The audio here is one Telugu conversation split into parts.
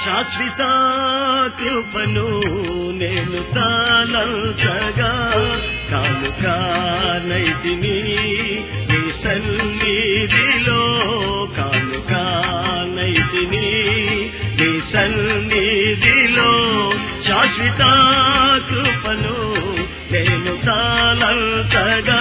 శాశ్వత కృపను నేను తాళంచగా కానుకానైతిని నీ సన్నిధిలో కానుకానైతిని నీ సన్నిధిలో శాశ్వత కృపను నేను తాళంచగా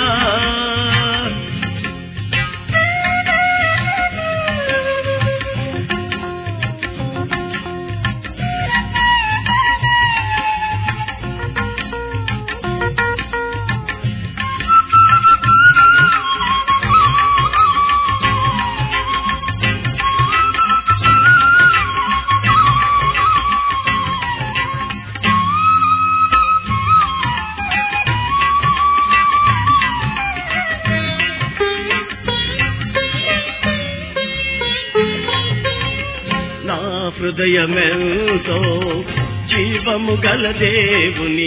నా హృదయమెంతో జీవము గల దేవుని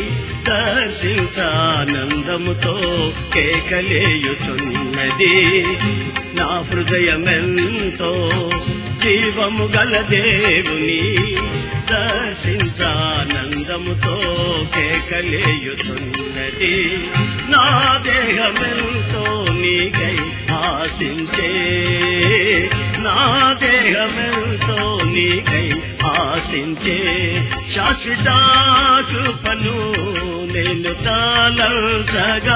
దర్శించానందముతో కేకలేయుచున్నది నా హృదయమెంతో జీవము గల దేవుని దర్శించానందముతో కేకలేయుచున్నది నా దేహమెంతో నీకై ఆశించే నా దేహమెంతో నీకై ఆశించే శాశ్వత కృపను నేను తాళంచగా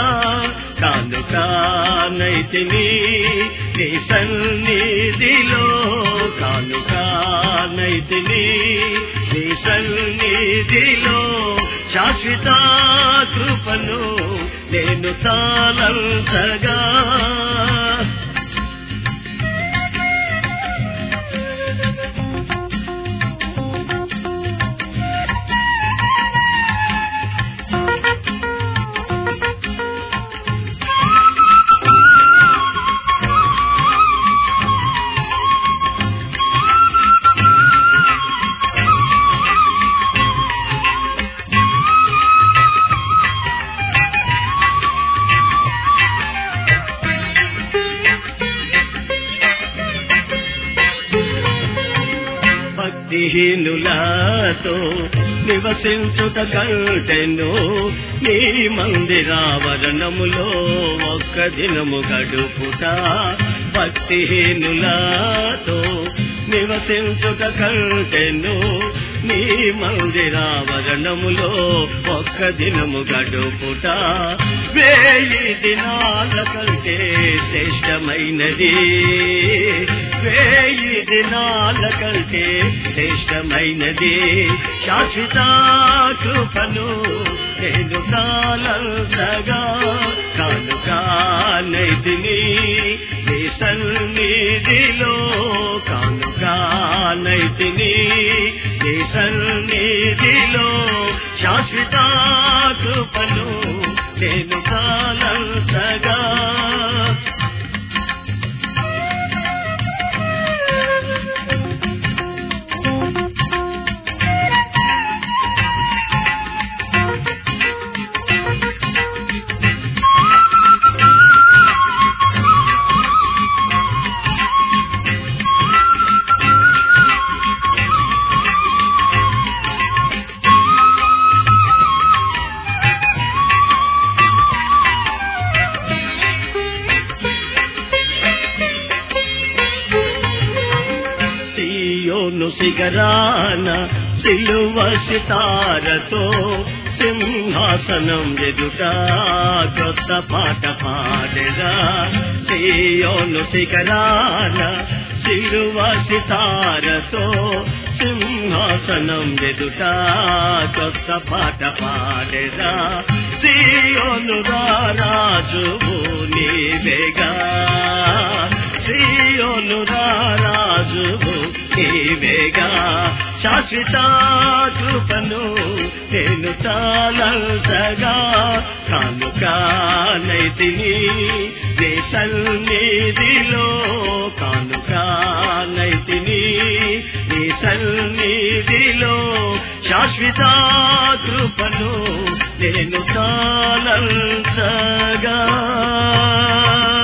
కానుకానైతిని నీ సన్నిధిలో కానుకానైతిని నీ సన్నిధిలో శాశ్వత కృపను నేను తాళంచగా భక్తిహీనులతో నివసించుట కంటెను నీ మందిరావరణములో ఒక్క దినము గడుపుట భక్తిహీనులతో నివసించుట కంటెను నీ మందిరావరణములో ఒక్క దినము గడుపుట వేయి దినాల కంటే శ్రేష్టమైనది వేయి దినాల కంటే శ్రేష్టమైనది శాశ్వత కృపను నేను కాలంతగా కానుకానైతిని నీ సన్నిధిలో కానుకానైతిని నీ సన్నిధిలో శాశ్వత కృపను నేను కాలంతగా సియోను శిఖరాన సిలువ సితారతో సింహాసనం ఎదుట కొత్త పాట పాడెదా సియోను శిఖరాన సిలువ సితారతో సింహాసనం ఎదుట కొత్త పాట పాడెదా సియోను రాజువు నీవేగా సియోను రాజువు నీవేగా శాశ్వత కృపను నేను తాళంచగా కానుకానైతిని నీ సన్నిధిలో కానుకానైతిని నీ సన్నిధిలో శాశ్వత కృపను నేను తాళంచగా